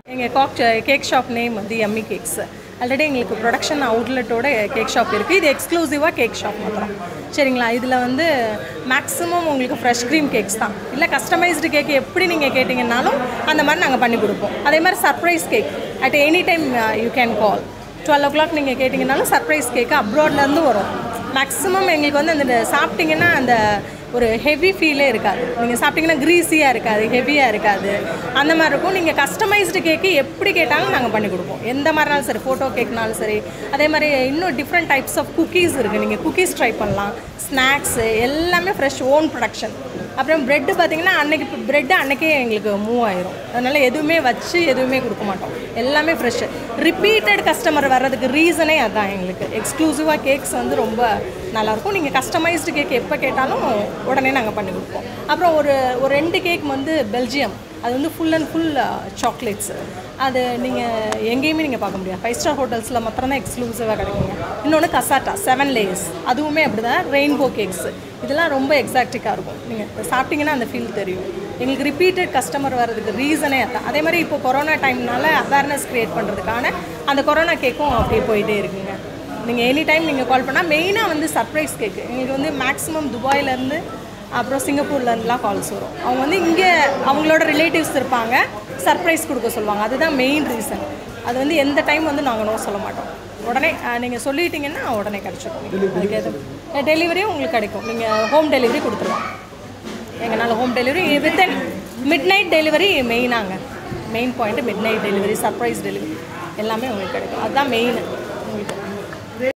எங்கள் cake cake shop name வந்து Emmy cakes already எங்களுக்கு ப்ரொடக்ஷன் அவுட்லெட்டோட கேக் ஷாப் இருக்குது இது எக்ஸ்க்ளூசிவாக கேக் ஷாப் மாத்திரம் சரிங்களா இதில் வந்து மேக்ஸிமம் உங்களுக்கு ஃப்ரெஷ் க்ரீம் கேக்ஸ் தான் இல்லை கஸ்டமைஸ்டு கேக் எப்படி நீங்கள் கேட்டிங்கன்னாலும் அந்த மாதிரி நாங்கள் பண்ணி கொடுப்போம் அதே மாதிரி surprise cake at any time you can call twelve o'clock நீங்கள் கேட்டிங்கனாலும் சர்ப்ரைஸ் கேக்கு அப்ராட்லேருந்து வரும் மேக்ஸிமம் எங்களுக்கு வந்து அந்த சாப்பிட்டிங்கன்னா அந்த ஒரு ஹெவி ஃபீலே இருக்காது நீங்கள் சாப்பிட்டிங்கன்னா க்ரீஸியாக இருக்காது ஹெவியாக இருக்காது அந்த மாதிரி இருக்கும் நீங்கள் கஸ்டமைஸ்டு கேக்கு எப்படி கேட்டாலும் நாங்கள் பண்ணி கொடுப்போம் எந்த மாதிரினாலும் சரி ஃபோட்டோ கேக்னாலும் சரி அதே மாதிரி இன்னும் டிஃப்ரெண்ட் டைப்ஸ் ஆஃப் குக்கீஸ் இருக்குது நீங்கள் குக்கீஸ் ட்ரை பண்ணலாம் ஸ்நாக்ஸு எல்லாமே ஃப்ரெஷ் ஓன் ப்ரொடக்ஷன் அப்புறம் ப்ரெட்டு பார்த்தீங்கன்னா அன்னைக்கு ப்ரெட்டு அன்னைக்கே எங்களுக்கு மூவ் ஆயிரும் அதனால் எதுவுமே வச்சு எதுவுமே கொடுக்க மாட்டோம் எல்லாமே ஃப்ரெஷ்ஷு ரிப்பீட்டட் கஸ்டமர் வர்றதுக்கு ரீசனே அதான் எங்களுக்கு எக்ஸ்க்ளூசிவாக கேக்ஸ் வந்து ரொம்ப நல்லாயிருக்கும் நீங்கள் கஸ்டமைஸ்டு கேக் எப்போ கேட்டாலும் உடனே நாங்கள் பண்ணி கொடுப்போம் அப்புறம் ஒரு ஒரு ரெண்டு கேக் வந்து பெல்ஜியம் அது வந்து ஃபுல் அண்ட் ஃபுல் சாக்லேட்ஸ் அது நீங்கள் எங்கேயுமே நீங்கள் பார்க்க முடியாது ஃபைவ் ஸ்டார் ஹோட்டல்ஸில் மாத்திரம்தான் எக்ஸ்க்ளூசிவாக கிடைக்குங்க இன்னொன்று கசாட்டா செவன் லேயர்ஸ் அதுவுமே அப்படி தான் ரெயின்போ கேக்ஸ் இதெல்லாம் ரொம்ப எக்ஸாக்டிக்காக இருக்கும் நீங்கள் சாப்பிட்டீங்கன்னா அந்த ஃபீல் தெரியும் எங்களுக்கு ரிப்பீட்டட் கஸ்டமர் வர்றதுக்கு ரீசனே அதான் அதே மாதிரி இப்போ கொரோனா டைம்னால அவேர்னஸ் க்ரியேட் பண்ணுறதுக்கான அந்த கொரோனா கேக்கும் அப்படியே போயிட்டே இருக்குங்க நீங்கள் எனி டைம் நீங்கள் கால் பண்ணால் மெயினாக வந்து சர்ப்ரைஸ் கேக்கு எங்களுக்கு வந்து மேக்ஸிமம் துபாயிலேருந்து அப்புறம் சிங்கப்பூர்லேருந்துலாம் கால்ஸ் வரும் அவங்க வந்து இங்கே அவங்களோட ரிலேட்டிவ்ஸ் இருப்பாங்க சர்ப்ரைஸ் கொடுக்க சொல்லுவாங்க அதுதான் மெயின் ரீசன் அது வந்து எந்த டைம் வந்து நாங்கள் நோ சொல்ல மாட்டோம் உடனே நீங்கள் சொல்லிட்டீங்கன்னா உடனே கிடச்சிடும் அதுக்கு எது டெலிவரியும் உங்களுக்கு கிடைக்கும் நீங்கள் ஹோம் டெலிவரி கொடுத்துருவோம் எங்களால் home delivery within midnight delivery மெயினாங்க main point midnight delivery surprise delivery எல்லாமே உங்களுக்கு கிடைக்கும் அதுதான் மெயின்